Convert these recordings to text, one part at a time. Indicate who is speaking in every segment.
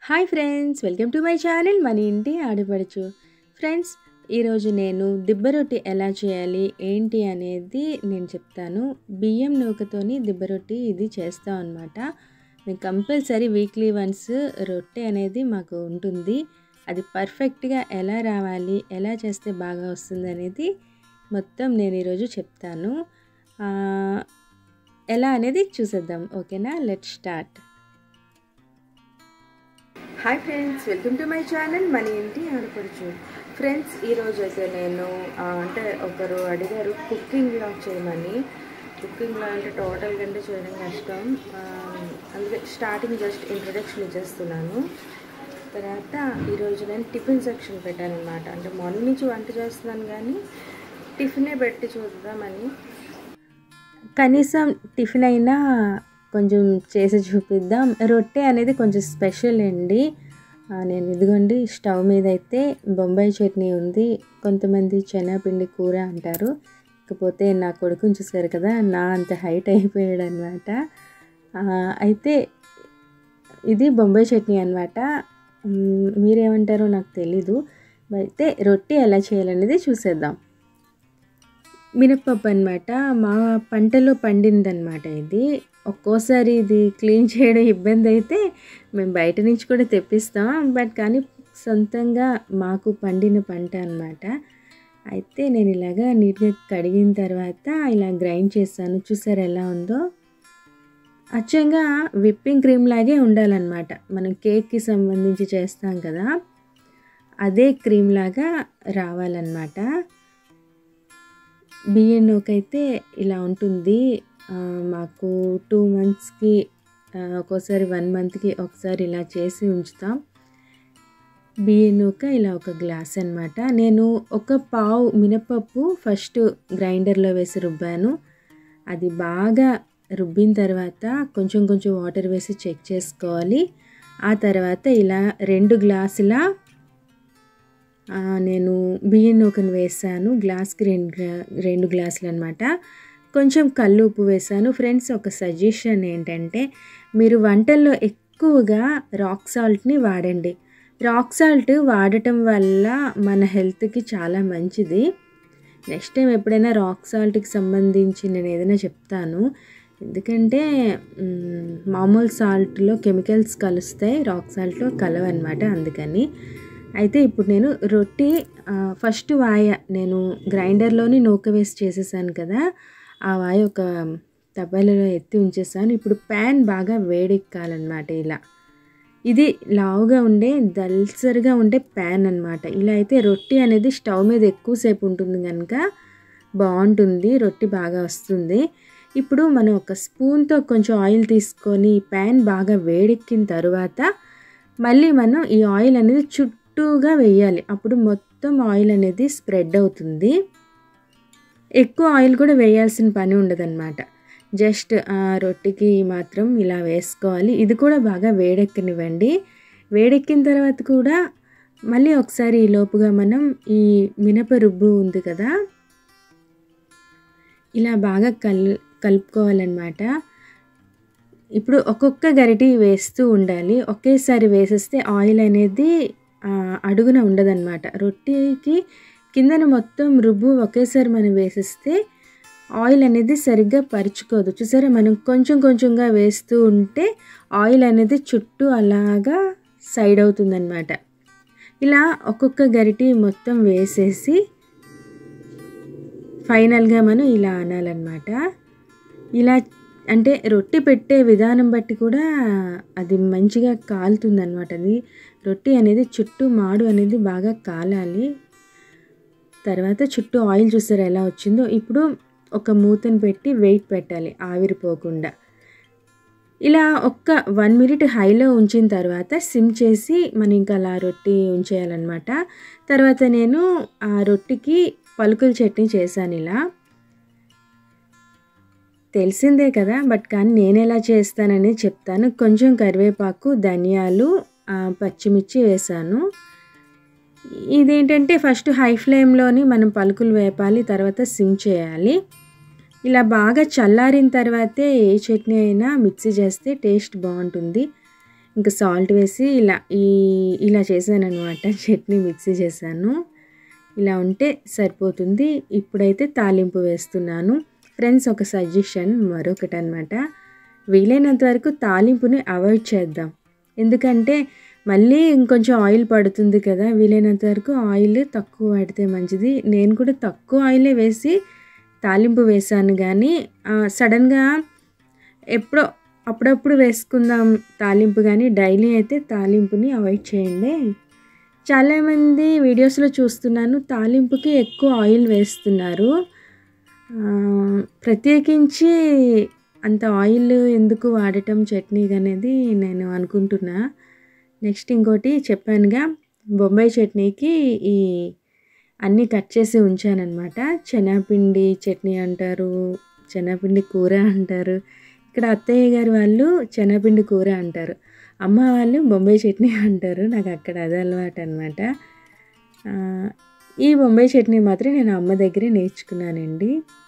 Speaker 1: hi friends welcome to my channel మన ఇంటి ఆడపడుచు ఫ్రెండ్స్ ఈరోజు నేను దిబ్బ రొట్టి ఎలా చేయాలి ఏంటి అనేది నేను చెప్తాను బియ్యం నూకతోని దిబ్బ రొట్టి ఇది చేస్తాం అనమాట మేము కంపల్సరీ వీక్లీ వన్స్ రొట్టె అనేది మాకు ఉంటుంది అది పర్ఫెక్ట్గా ఎలా రావాలి ఎలా చేస్తే బాగా వస్తుంది అనేది మొత్తం నేను ఈరోజు చెప్తాను ఆ, ఎలా అనేది చూసేద్దాం ఓకేనా let start hi friends welcome to my channel మన ఇంటి ఆడపడుచు ఫ్రెండ్స్ ఈరోజు అయితే నేను ఆ, అంటే ఒకరు అడిగారు కుకింగ్ బ్లాగ్ చేయమని కుకింగ్ బ్లాగ్ అంటే టోటల్ కంటే చేయడం కష్టం ఆ, అందుకే స్టార్టింగ్ జస్ట్ ఇంట్రడక్షన్ ఇచ్చేస్తున్నాను తర్వాత ఈరోజు నేను టిఫిన్ సెక్షన్ పెట్టాను అనమాట అంటే మార్నింగ్ నుంచి వంట చేస్తున్నాను కానీ టిఫినే పెట్టి చూద్దామని కనీసం టిఫిన్ అయినా కొంచెం చేసి చూపిద్దాం రొట్టె అనేది కొంచెం స్పెషల్ అండి ఆ, నేను ఇదిగోండి స్టవ్ మీద అయితే బొంబాయి చట్నీ ఉంది కొంతమంది శనగపిండి కూర అంటారు ఇకపోతే నా కొడుకుని చూసారు కదా నా అంత హైట్ అయిపోయాడు అనమాట అయితే ఇది బొంబాయి చట్నీ అనమాట మీరేమంటారో నాకు తెలీదు అయితే రొట్టె ఎలా చేయాలనేది చూసేద్దాం మినప్పప్పు అనమాట మా పంటలో పండిందనమాట ఇది ఒక్కోసారి ఇది క్లీన్ చేయడం ఇబ్బంది అయితే మేము బయట నుంచి కూడా తెప్పిస్తాం బట్ కానీ సొంతంగా మాకు పండిన పంట అనమాట అయితే నేను ఇలాగా నీట్గా కడిగిన తర్వాత ఇలా గ్రైండ్ చేస్తాను చూసారు ఎలా ఉందో అచ్చంగా విప్పింగ్ క్రీమ్ లాగే ఉండాలన్నమాట మనం కేక్కి సంబంధించి చేస్తాం కదా అదే క్రీమ్ లాగా రావాలన్నమాట బియ్యం నూకైతే ఇలా ఉంటుంది ఆ, మాకు టూ మంత్స్కి ఒక్కోసారి వన్ మంత్కి ఒకసారి ఇలా చేసి ఉంచుతాం బియ్యం నూక ఇలా ఒక గ్లాస్ అనమాట నేను ఒక పావు మినపప్పు ఫస్ట్ గ్రైండర్లో వేసి రుబ్బాను అది బాగా రుబ్బిన తర్వాత కొంచెం కొంచెం వాటర్ వేసి చెక్ చేసుకోవాలి ఆ తర్వాత ఇలా రెండు గ్లాసుల ఆ, నేను బియ్యం నూకను వేసాను గ్లాస్కి రెండు గ్లా- రెండు గ్లాసులు అనమాట కొంచెం కల్లు ఉప్పు వేసాను ఫ్రెండ్స్ ఒక సజెషన్ ఏంటంటే మీరు వంటల్లో ఎక్కువగా రాక్ సాల్ట్ని వాడండి రాక్ సాల్ట్ వాడటం వల్ల మన హెల్త్కి చాలా మంచిది నెక్స్ట్ టైం ఎప్పుడైనా రాక్ సాల్ట్కి సంబంధించి నేను ఏదైనా చెప్తాను ఎందుకంటే మ్, మామూలు సాల్ట్లో కెమికల్స్ కలుస్తాయి రాక్ సాల్ట్లో కలవన్నమాట అందుకని అయితే ఇప్పుడు నేను రొట్టి ఆ, ఫస్ట్ వాయ నేను గ్రైండర్లోని నూక వేసి చేసేసాను కదా ఆ వాయ ఒక తపాలలో ఎత్తి ఉంచేసాను ఇప్పుడు ప్యాన్ బాగా వేడెక్కాలన్నమాట ఇలా ఇది లావుగా ఉండే దల్సరిగా ఉండే ప్యాన్ అన్నమాట ఇలా అయితే రొట్టి అనేది స్టవ్ మీద ఎక్కువసేపు ఉంటుంది కనుక బాగుంటుంది రొట్టి బాగా వస్తుంది ఇప్పుడు మనం ఒక స్పూన్తో కొంచెం ఆయిల్ తీసుకొని ఈ ప్యాన్ బాగా వేడెక్కిన తర్వాత మళ్ళీ మనం ఈ ఆయిల్ అనేది చుట్టూగా వేయాలి అప్పుడు మొత్తం ఆయిల్ అనేది స్ప్రెడ్ అవుతుంది ఎక్కువ ఆయిల్ కూడా వేయాల్సిన పని ఉండదన్నమాట జస్ట్ ఆ రొట్టికి మాత్రం ఇలా వేసుకోవాలి ఇది కూడా బాగా వేడెక్కనివ్వండి వేడెక్కిన తర్వాత కూడా మళ్ళీ ఒకసారి ఈ లోపుగా మనం ఈ మినప రుబ్బు ఉంది కదా ఇలా బాగా కల్ కలుపుకోవాలన్నమాట ఇప్పుడు ఒక్కొక్క గరిటి వేస్తూ ఉండాలి ఒకేసారి వేసేస్తే ఆయిల్ అనేది ఆ, అడుగున ఉండదన్నమాట రొట్టెకి కిందన మొత్తం రుబ్బు ఒకేసారి మనం వేసేస్తే ఆయిల్ అనేది సరిగ్గా పరుచుకోదు చూసారా మనం కొంచెం కొంచెంగా వేస్తూ ఉంటే ఆయిల్ అనేది చుట్టూ అలాగా సైడ్ అవుతుందన్నమాట ఇలా ఒక్కొక్క గరిటి మొత్తం వేసేసి ఫైనల్గా మనం ఇలా అనాలన్నమాట ఇలా అంటే రొట్టె పెట్టే విధానం బట్టి కూడా అది మంచిగా కాలుతుందన్నమాట అది రొట్టె అనేది చుట్టూ మాడు అనేది బాగా కాలాలి తర్వాత చుట్టూ ఆయిల్ చూసారు ఎలా వచ్చిందో ఇప్పుడు ఒక మూతను పెట్టి వెయిట్ పెట్టాలి ఆవిరిపోకుండా ఇలా ఒక్క వన్ మినిట్ హైలో ఉంచిన తర్వాత సిమ్ చేసి మనం ఇంకా అలా రొట్టి ఉంచేయాలన్నమాట తర్వాత నేను ఆ రొట్టికి పలుకుల చట్నీ చేశాను ఇలా తెలిసిందే కదా బట్ కానీ నేను ఎలా చేస్తాననేది చెప్తాను కొంచెం కరివేపాకు ధనియాలు ఆ, పచ్చిమిర్చి వేసాను ఇదేంటంటే ఫస్ట్ హై ఫ్లేమ్లోని మనం పలుకులు వేపాలి తర్వాత సిమ్ చేయాలి ఇలా బాగా చల్లారిన తర్వాతే ఏ చట్నీ అయినా మిక్సీ చేస్తే టేస్ట్ బాగుంటుంది ఇంకా సాల్ట్ వేసి ఇలా ఈ ఇలా చేశాననమాట చట్నీ మిక్సీ చేశాను ఇలా ఉంటే సరిపోతుంది ఇప్పుడైతే తాలింపు వేస్తున్నాను ఫ్రెండ్స్ ఒక సజెషన్ మరొకటి అనమాట వీలైనంత వరకు తాలింపుని అవాయిడ్ చేద్దాం ఎందుకంటే మళ్ళీ ఇంకొంచెం ఆయిల్ పడుతుంది కదా వీలైనంత వరకు ఆయిల్ తక్కువ వాడితే మంచిది నేను కూడా తక్కువ ఆయిలే వేసి తాలింపు వేసాను కానీ సడన్గా ఎప్పుడో అప్పుడప్పుడు వేసుకుందాం తాలింపు కానీ డైలీ అయితే తాలింపుని అవాయిడ్ చేయండి చాలామంది వీడియోస్లో చూస్తున్నాను తాలింపుకి ఎక్కువ ఆయిల్ వేస్తున్నారు ప్రత్యేకించి అంత ఆయిల్ ఎందుకు వాడటం చట్నీ అనేది నేను అనుకుంటున్నా నెక్స్ట్ ఇంకోటి చెప్పానుగా బొంబాయి చట్నీకి ఈ అన్నీ కట్ చేసి ఉంచానన్నమాట శనగపిండి చట్నీ అంటారు శనగపిండి కూర అంటారు ఇక్కడ అత్తయ్య గారు వాళ్ళు శనగపిండి కూర అంటారు అమ్మ వాళ్ళు బొంబాయి చట్నీ అంటారు నాకు అక్కడ అదే అలవాటు అనమాట ఈ బొంబాయి చట్నీ మాత్రం నేను అమ్మ దగ్గరే నేర్చుకున్నానండి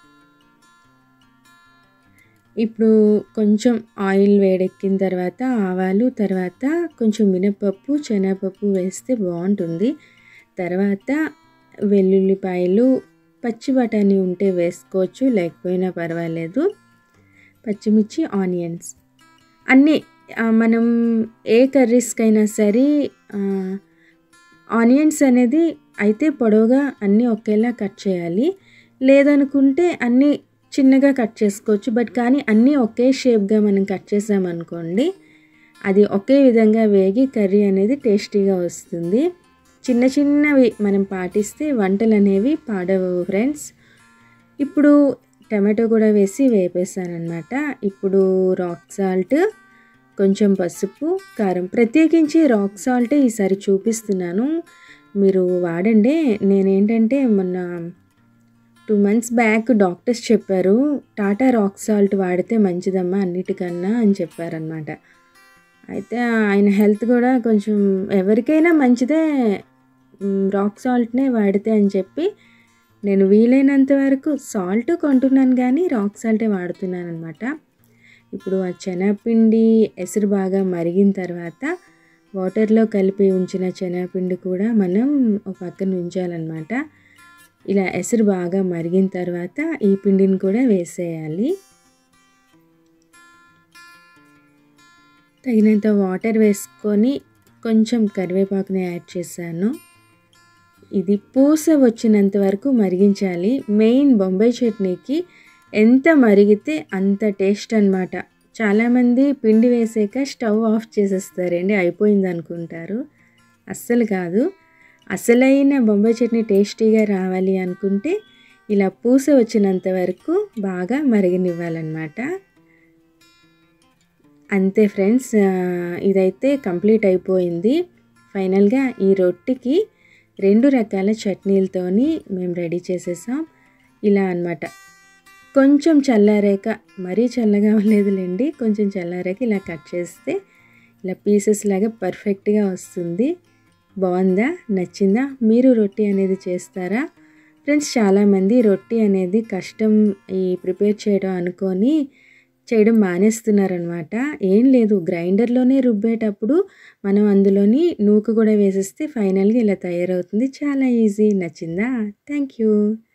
Speaker 1: ఇప్పుడు కొంచెం ఆయిల్ వేడెక్కిన తర్వాత ఆవాలు తర్వాత కొంచెం మినపప్పు శనగపప్పు వేస్తే బాగుంటుంది తర్వాత వెల్లుల్లిపాయలు పచ్చి బఠానీ ఉంటే వేసుకోవచ్చు లేకపోయినా పర్వాలేదు పచ్చిమిర్చి ఆనియన్స్ అన్నీ మనం ఏ కర్రీస్కైనా సరే ఆనియన్స్ అనేది అయితే పొడవుగా అన్నీ ఒకేలా కట్ చేయాలి లేదనుకుంటే అన్నీ చిన్నగా కట్ చేసుకోవచ్చు బట్ కానీ అన్నీ ఒకే షేప్గా మనం కట్ చేసామనుకోండి అది ఒకే విధంగా వేగి కర్రీ అనేది టేస్టీగా వస్తుంది చిన్న చిన్నవి మనం పాటిస్తే వంటలు అనేవి పాడవు ఫ్రెండ్స్ ఇప్పుడు టమాటో కూడా వేసి వేపేసానమాట ఇప్పుడు రాక్ సాల్ట్ కొంచెం పసుపు కారం ప్రత్యేకించి రాక్ సాల్ట్ ఈసారి చూపిస్తున్నాను మీరు వాడండి నేనేంటంటే మొన్న టూ మంత్స్ బ్యాక్ డాక్టర్స్ చెప్పారు టాటా రాక్ సాల్ట్ వాడితే మంచిదమ్మా అన్నిటికన్నా అని చెప్పారనమాట అయితే ఆయన హెల్త్ కూడా కొంచెం ఎవరికైనా మంచిదే రాక్ సాల్ట్నే వాడితే అని చెప్పి నేను వీలైనంత వరకు సాల్ట్ కొంటున్నాను కానీ రాక్ సాల్టే వాడుతున్నాను అనమాట ఇప్పుడు ఆ శనగపిండి ఎసురు బాగా మరిగిన తర్వాత వాటర్లో కలిపి ఉంచిన శనగపిండి కూడా మనం ఒక పక్కన ఉంచాలన్నమాట ఇలా ఎసురు బాగా మరిగిన తర్వాత ఈ పిండిని కూడా వేసేయాలి తగినంత వాటర్ వేసుకొని కొంచెం కరివేపాకుని యాడ్ చేశాను ఇది పూస వచ్చినంత వరకు మరిగించాలి మెయిన్ బొంబాయి చట్నీకి ఎంత మరిగితే అంత టేస్ట్ అనమాట చాలామంది పిండి వేసాక స్టవ్ ఆఫ్ చేసేస్తారండి అయిపోయింది అనుకుంటారు అస్సలు కాదు అసలైన బొంబాయి చట్నీ టేస్టీగా రావాలి అనుకుంటే ఇలా పూస వచ్చినంత వరకు బాగా మరిగనివ్వాలన్నమాట అంతే ఫ్రెండ్స్ ఇదైతే కంప్లీట్ అయిపోయింది ఫైనల్గా ఈ రొట్టెకి రెండు రకాల చట్నీలతోని మేము రెడీ చేసేసాం ఇలా అనమాట కొంచెం చల్లారాక మరీ చల్లగా లేదులేండి కొంచెం చల్లారాక ఇలా కట్ చేస్తే ఇలా పీసెస్ లాగా పర్ఫెక్ట్గా వస్తుంది బాగుందా నచ్చిందా మీరు రొట్టి అనేది చేస్తారా ఫ్రెండ్స్ చాలామంది రొట్టి అనేది కష్టం ఈ ప్రిపేర్ చేయడం అనుకొని చేయడం మానేస్తున్నారనమాట ఏం లేదు గ్రైండర్లోనే రుబ్బేటప్పుడు మనం అందులోని నూకు కూడా వేసేస్తే ఫైనల్గా ఇలా తయారవుతుంది చాలా ఈజీ నచ్చిందా థ్యాంక్ యూ